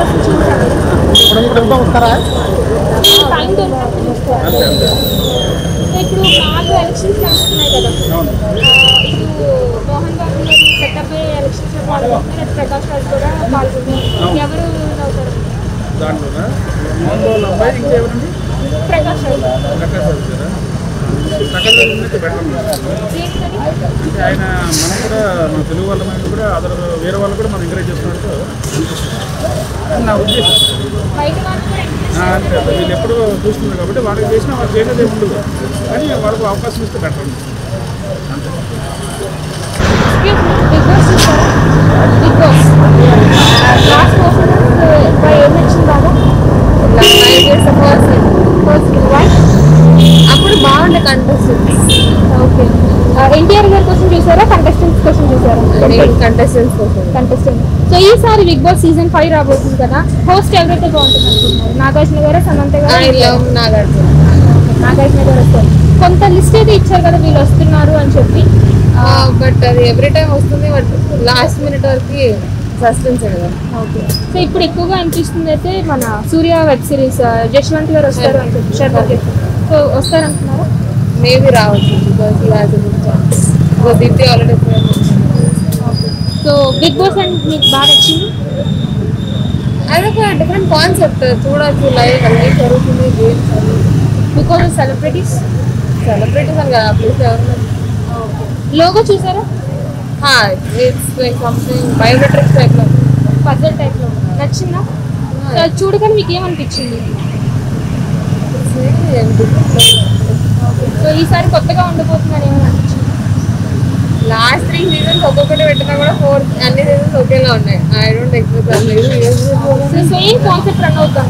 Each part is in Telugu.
కోసం చూసాను ఇప్పుడు ఇక్కడ వస్తారా టైం దొరికినప్పుడు చూస్తారు అంతే అంతే ఇప్పుడు నాలుగు ఎలక్షన్స్ నడుస్తున్నాయి కదా ఆ, ఇటు మోహన్ బాబు గారు సెటప్ ఎలక్షన్స్ లో పాల్గొంటున్నారు అటు ప్రకాష్ రాజ్ కూడా పాల్గొంటున్నారు ఎవరు అవుతారు దాంట్లోనా మోహన్ బాబు అబ్బాయి ఇంకా ఎవరండి ప్రకాష్ రాజ్ ప్రకాష్ రావు గారా ప్రకాష్ రావు ఉన్నట్టు బెటర్ ఏంటని అంటే ఆయన మనం కూడా మన తెలుగు వాళ్ళ మీద కూడా అదర్ వేరే వాళ్ళు కూడా మనం ఎంకరేజ్ చేస్తున్నట్టు అనిపిస్తుంది నా ఉద్దేశం బయట వాళ్ళు కూడా encourage ఆ, అంతే అంతే. వీళ్ళు ఎప్పుడు చూస్తున్నారు కాబట్టి వాళ్ళకి చేసినా వాళ్ళు చేసేది ఏమి ఉండదు కానీ వాళ్ళకు అవకాశం ఇస్తే బెటర్ అంతే బిగ్ బాస్ చూస్తారా Bigg Boss last performance by ఏం నచ్చింది బాగా ఫస్ట్ వై అప్పుడు బాగుండే కంటెస్టెంట్స్ ఓకే ఎన్టీఆర్ గారి కోసం చూసారా కంటెస్టెంట్స్ కోసం చూసారా కంటెస్టెంట్స్ కోసం కంటెస్టెంట్ సో ఈసారి బిగ్ బాస్ సీజన్ ఫైవ్ రాబోతుంది కదా హోస్ట్ ఎవరైతే బాగుంటుంది అనుకుంటున్నారు నాగార్జున గారు సమంత ఐ గారు లవ్ నాగార్జున నాగార్జున గారు వస్తారు కొంత లిస్ట్ అయితే ఇచ్చారు కదా వీళ్ళు వస్తున్నారు అని చెప్పి బట్ అది ఎవ్రీ టైం వస్తుంది బట్ లాస్ట్ మినిట్ వరకు సస్పెన్స్ కదా ఓకే సో ఇప్పుడు ఎక్కువగా అనిపిస్తుంది అయితే మన సూర్య వెబ్ సిరీస్ జశ్వంత్ గారు వస్తారు అని చెప్పి శర్మ చెప్పి సో వస్తారంటున్నారా మేబీ రావచ్చు because he has good chance because Deepti already so Bigg Boss and మీకు బాగా నచ్చింది అదొక డిఫరెంట్ కాన్సెప్ట్ చూడొచ్చు లైవ్ అన్నీ జరుగుతుంది గేమ్స్ అన్ని బికాస్ ఆఫ్ సెలబ్రిటీస్ సెలబ్రిటీస్ అని కదా ప్లేస్ ఎవరు లోగో చూసారా it's like something biometrics type లో పజల్ టైప్లో నచ్చిందా సో చూడగానే మీకు ఏమనిపించింది సో ఈసారి కొత్తగా ఉండబోతుందని ఏమైనా అనిపించింది లాస్ట్ త్రీ సీజన్స్ ఒక్కొక్కటి పెట్టినా కూడా ఫోర్ అన్ని సీజన్స్ ఒకేలా ఉన్నాయి I don't expect so same concept run అవుతాం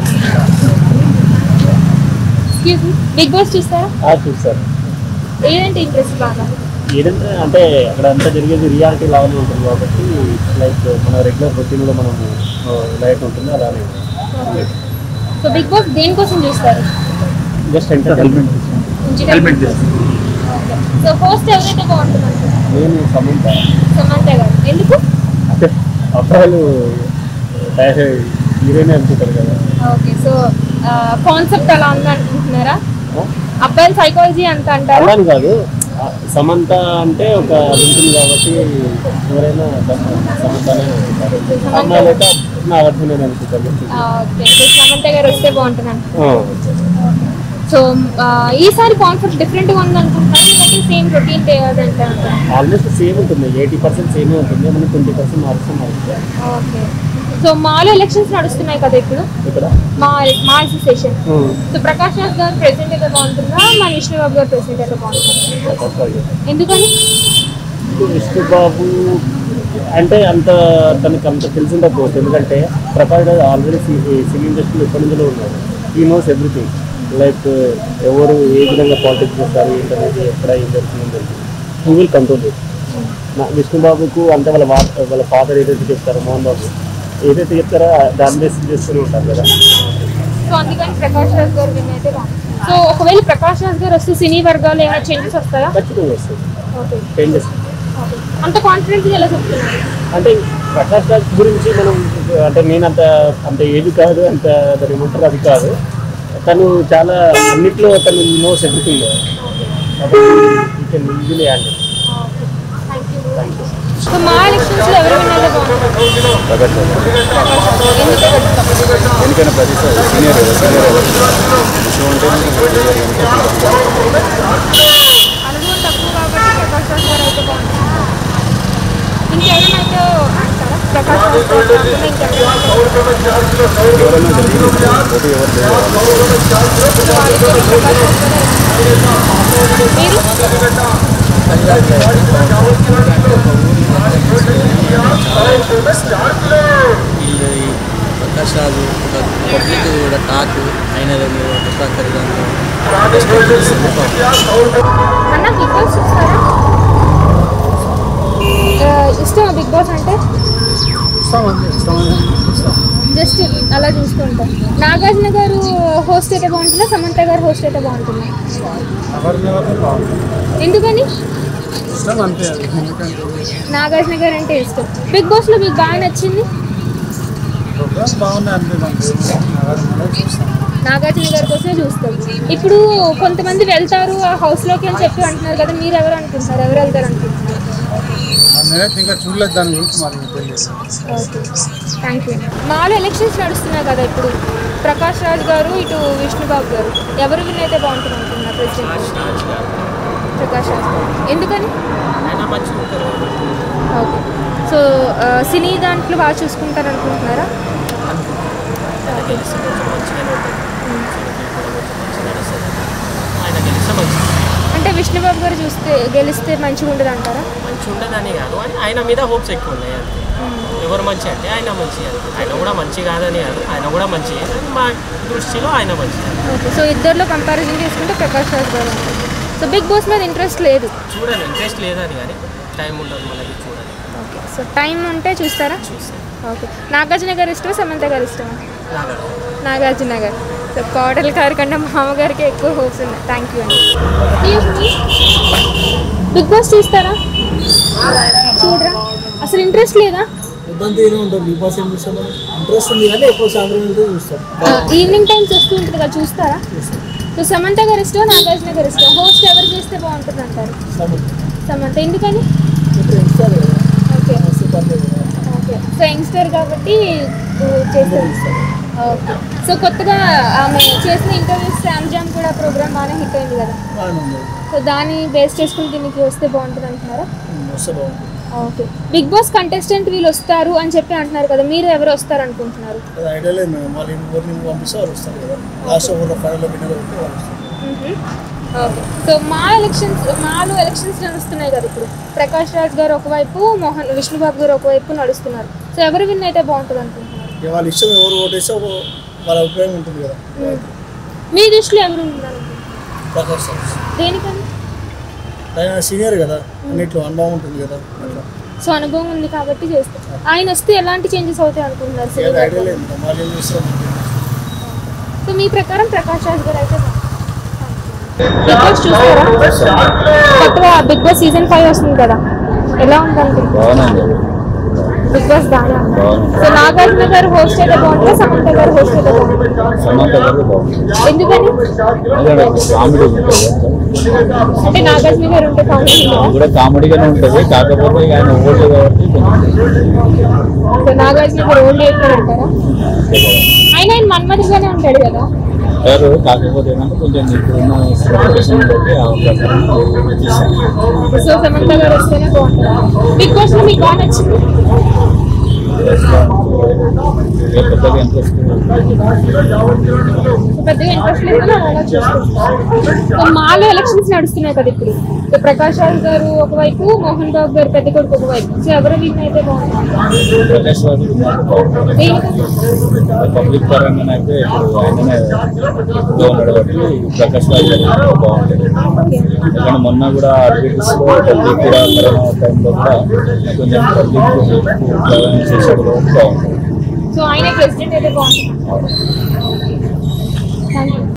ఎక్స్క్యూజ్ మీ బిగ్ బాస్ చూస్తారా చూస్తారు ఏదంటే ఇంట్రెస్ట్ బాగా ఏదంటే అంటే అక్కడ అంతా జరిగేది రియాలిటీ లాగానే ఉంటుంది కాబట్టి లైక్ మన రెగ్యులర్ రొటీన్లో మనం లైట్ ఉంటుంది అలానే సో బిగ్ బాస్ దేనికోసం చూస్తారు జస్ట్ ఎంటర్టైన్మెంట్ మంచిగా హెల్మెట్ సో హోస్ట్ ఎవరైతే బాగుంటుంది అనుకుంటున్నారు నేను సమంత సమంత గారు ఎందుకు అంటే అబ్బాయిలు హీరోయిన్ అనుకుంటారు కదా ఓకే సో కాన్సెప్ట్ అలా ఉంది అనుకుంటున్నారా అబ్బాయిల సైకాలజీ అంత అంటారు అలాని కాదు ఆ, సమంత అంటే ఒక అది ఉంటుంది కాబట్టి ఎవరైనా సమ- సమంతనే అనుకుంటారు అమ్మాయిలు అయితే నాగార్జున అనుకుంటారు ఓకే సో సమంత గారు వస్తే బాగుంటుంది అనుకుంటున్నారు. ఆ. సో ఆ, ఈసారి కాన్సెప్ట్ డిఫరెంట్గా ఉంది అనుకుంటున్నారు లేదంటే సేమ్ రొటీన్ అంటే ఆల్మోస్ట్ సేమ్ ఉంటుంది ఎయిటీ పర్సెంట్ సేమే ఉంటుంది మనం ట్వంటీ పర్సెంట్ మారుస్తాం మారుస్తాం ఓకే సో మాలో ఎలక్షన్స్ నడుస్తున్నాయి కదా ఇప్పుడు ఇక్కడ మా మా అసోసియేషన్ సో ప్రకాష్ రాజ్ గారు ప్రెసిడెంట్ అయితే బాగుంటుందా మా విష్ణుబాబు గారు ప్రెసిడెంట్ అయితే బాగుంటుందా ఎందుకని విష్ణుబాబు అంటే అంత తనకి అంత తెలిసి ఉండకపోవచ్చు ఎందుకంటే ప్రకాష్ రాజ్ ఆల్రెడీ సినీ ఇండస్ట్రీలో ఎప్పటి నుంచో ఉన్నారు ఈ నోస్ ఎవ్రీథింగ్ లైక్ ఎవరు ఏ విధంగా పాలిటిక్స్ చేస్తారు ఏంటనేది ఎక్కడ ఏం జరుగుతుంది హూ విల్ కంట్రోల్ ఇట్ నా విష్ణుబాబుకు అంటే వాళ్ళ వా వాళ్ళ ఫాదర్ ఏదైతే చెప్తారో మోహన్ బాబు ఏదైతే చెప్తారో దాని బేస్ చేస్తూనే ఉంటారు కదా సో అందుకని ప్రకాష్ రాజ్ గారు విన్ అయితే బాగుంటుంది సో ఒకవేళ ప్రకాష్ రాజ్ గారు వస్తే సినీ వర్గాలు ఏమైనా చేంజెస్ వస్తాయా ఖచ్చితంగా వస్తుంది ఓకే చేంజెస్ ఓకే అంత కాన్ఫిడెంట్గా ఎలా చెప్తున్నారు అంటే ప్రకాష్ రాజ్ గురించి మనం అంటే నేను అంత అంత ఏజ్ కాదు అంత దాని ఏమంటారు అది కాదు తను చాలా అన్నిట్లో తను నోస్ ఎవ్రీథింగ్ కాబట్టి you can easily handle thank you so మా ఎలక్షన్స్లో ఎవరు విన్ అయితే బాగుంటుంది ప్రకాష్ రాజ్ ఎందుకు ఎందుకైనా ప్రతిసారి సీనియర్ సీనియర్ విషయం ఉంటే అనుభవం తక్కువ కాబట్టి ప్రకాష్ రాజ్ గారు అయితే బాగుంటుంది ఇంకెవరైనా అయితే అంటారా ప్రకాష్ రాజ్ గారు కాకుండా ఇంకెవరైనా ఎవరైనా జరిగింది పోటీ ఎవరు లేదు ఈ ప్రకాష్ రాజు ఒక పబ్లిక్ కూడా టాక్ అయినదని ప్రతి అన్న బిగ్ బాస్ చూస్తారా ఆ, ఇష్టమా బిగ్ బాస్ అంటే జస్ట్ అలా చూస్తుంటాం నాగార్జున గారు హోస్ట్ అయితే బాగుంటుందా సమంత గారు హోస్ట్ అయితే బాగుంటుందా ఎందుకని ఇష్టం అంతే అది ఎందుకంటే నాగార్జున గారు అంటే ఇష్టం బిగ్ బాస్ లో మీకు బాగా నచ్చింది బాగున్నాయి అంతే మనకు చూస్తాం నాగార్జున గారి కోసమే చూస్తారు ఇప్పుడు కొంతమంది వెళ్తారు ఆ హౌస్ లోకి అని చెప్పి అంటున్నారు కదా మీరు ఎవరు అనుకుంటున్నారు ఎవరు వెళ్తారు అనుకుంటున్నారు నేనైతే ఇంకా చూడలేదు దాని గురించి మరి తెలియదు ఓకే థ్యాంక్ యూ మాలో ఎలక్షన్స్ నడుస్తున్నాయి కదా ఇప్పుడు ప్రకాష్ రాజ్ గారు ఇటు విష్ణుబాబు గారు ఎవరు విన్ అయితే బాగుంటుంది అనుకుంటున్నారు ప్రెసిడెంట్ ప్రకాష్ రాజ్ గారు ఎందుకని ఓకే సో ఆ, సినీ దాంట్లో బాగా చూసుకుంటారు అనుకుంటున్నారా ఆయన గెలిస్తే మంచిది అంటే విష్ణుబాబు గారు చూస్తే గెలిస్తే మంచిగా ఉండదు అంటారా మంచి ఉండదని కాదు అని ఆయన మీద హోప్స్ ఎక్కువ ఉన్నాయి అంతే ఎవరు మంచి అంటే ఆయన మంచి అంతే ఆయన కూడా మంచి కాదని కాదు ఆయన కూడా మంచి మా దృష్టిలో ఆయన మంచి ఓకే సో ఇద్దరిలో కంపారిజన్ చేసుకుంటే ప్రకాష్ రాజ్ గారు అంటారు. సో బిగ్ బాస్ మీద ఇంట్రెస్ట్ లేదు చూడండి ఇంట్రెస్ట్ లేదని కానీ టైం ఉండదు మనకి చూడాలి ఓకే సో టైం ఉంటే చూస్తారా ఓకే నాగార్జున గారు ఇష్టమా సమంత గారు ఇష్టమా లాగా నాగార్జున గారు సో కోడల గారి కన్నా మామగారికి ఎక్కువ హోప్స్ ఉన్నాయి థ్యాంక్ యూ అండి బిగ్ బాస్ చూస్తారా చూడరా అసలు ఇంట్రెస్ట్ లేదా ఇబ్బంది ఏదో ఉంటుంది బిగ్ బాస్ ఏం చూస్తాం మనం ఇంట్రెస్ట్ ఉంది కానీ ఎక్కువ సాయంత్రం వెళ్తే చూస్తాం ఈవినింగ్ టైమ్స్ వస్తూ ఉంటుంది కదా చూస్తారా సో సమంత గారు ఇష్టం నాగార్జున గారు ఇష్టం హోస్ట్ ఎవరు చేస్తే బాగుంటుంది అంటారు సమంత ఎందుకని ఇప్పుడు ఇస్తారు కదా ఓకే వస్తే పర్లేదు కదా. ఓకే సో యంగ్స్టర్ కాబట్టి ఊ, చేస్తారు ఓకే సో కొత్తగా ఆమె చేసిన ఇంటర్వ్యూస్ శామ్ జామ్ కూడా ప్రోగ్రామ్ బాగానే హిట్ అయింది కదా బాగానే ఉంది సో దాన్ని బేస్ చేసుకుని దీనికి వస్తే బాగుంటుంది అంటున్నారా ఉమ్, వస్తే బాగుంటుంది ఓకే బిగ్ బాస్ కంటెస్టెంట్ వీళ్ళు వస్తారు అని చెప్పి అంటున్నారు కదా మీరు ఎవరు వస్తారు అనుకుంటున్నారు అది ఐడియా లేదు మేడం వాళ్ళు ఎవరిని పంపిస్తే వాళ్ళు వస్తారు కదా లాస్ట్ ఓవర్లో ఫైనల్లో విన్నర్ ఉంటే వాళ్ళు వస్తారు ఓకే సో మా ఎలక్షన్స్ మాలో ఎలక్షన్స్ నడుస్తున్నాయి కదా ఇప్పుడు ప్రకాష్ రాజ్ గారు ఒకవైపు మోహన్ విష్ణుబాబు గారు ఒకవైపు నడుస్తున్నారు సో ఎవరు విన్ అయితే బాగుంటుంది అనుకుంటున్నారు ఇక వాళ్ళ ఇష్టం ఎవరు ఓటేస్తే ఒక- వాళ్ళ అభిప్రాయం ఉంటుంది కదా మీ దృష్టిలో ఎవరు ఉన్నారు ప్రకాష్ రాజ్ దేనికని ఆయన సీనియర్ కదా అన్నిట్లో అనుభవం ఉంటుంది కదా అట్లా సో అనుభవం ఉంది కాబట్టి చేస్తారు ఆయన వస్తే ఎలాంటి చేంజెస్ అవుతాయి అనుకుంటున్నారు ఏది సినిమా ఐడియా లేదు ఇంకా వాళ్ళు ఏం చేస్తారు సో మీ ప్రకారం ప్రకాష్ రాజ్ గారు అయితే బిగ్ బాస్ చూస్తారా కొత్తగా బిగ్ బాస్ సీజన్ ఫైవ్ వస్తుంది కదా ఎలా ఉంది అనుకుంటున్నారు బాగుంది బిగ్ బాస్ బాగా సో నాగార్జున గారు హోస్ట్ అయితే బాగుంటుందా సమంత గారు హోస్ట్ అయితే బాగుంటుందా సమంత గారు బాగుంది ఎందుకని కామెడీ ఉంటుంది అంటే నాగార్జున గారు ఉంటే కామెడీ అది కూడా కామెడీగానే ఉంటుంది కాకపోతే ఇక ఆయన ఓల్డ్ కాబట్టి కొంచెం సో నాగార్జున గారు ఓల్డ్ ఏజ్ లో ఉంటారా ఆయన ఆయన మన్మధుగానే ఉంటాడు కదా ఉంటారు కాకపోతే ఏంటంటే కొంచెం ఇప్పుడున్న సిచ్యువేషన్ బట్టి ఆ ప్రకారం చేశాను. సో సమంత గారు వస్తేనే బాగుంటుందా బిగ్ బాస్ లో మీకు బాగా నచ్చింది ఇక పెద్దగా ఇంట్రెస్ట్ సో పెద్దగా ఇంట్రెస్ట్ లేదు కానీ అలా చూసుకుంటాం సో మాలో ఎలక్షన్స్ నడుస్తున్నాయి కదా ఇప్పుడు సో ప్రకాష్ రాజ్ గారు ఒకవైపు మోహన్ బాబు గారు పెద్ద కొడుకు ఒకవైపు సో ఎవరు విన్ అయితే బాగుంటుంది ప్రకాష్ రాజు బాగుంటుంది దేనికని పబ్లిక్ పరంగా అయితే ఇప్పుడు ఆయననే ఎక్కువగా ఉన్నాడు కాబట్టి ప్రకాష్ రాజు గారు బాగుంటుంది ఎందుకంటే మొన్న కూడా అడ్వర్టీస్ లో పబ్లిక్ కూడా కరోనా టైంలో కూడా కొంచెం పబ్లిక్ ఎక్కువ చేశాడు కాబట్టి బాగుంటుంది సో ఆయన ప్రెసిడెంట్ అయితే బాగుంటుంది థ్యాంక్ యూ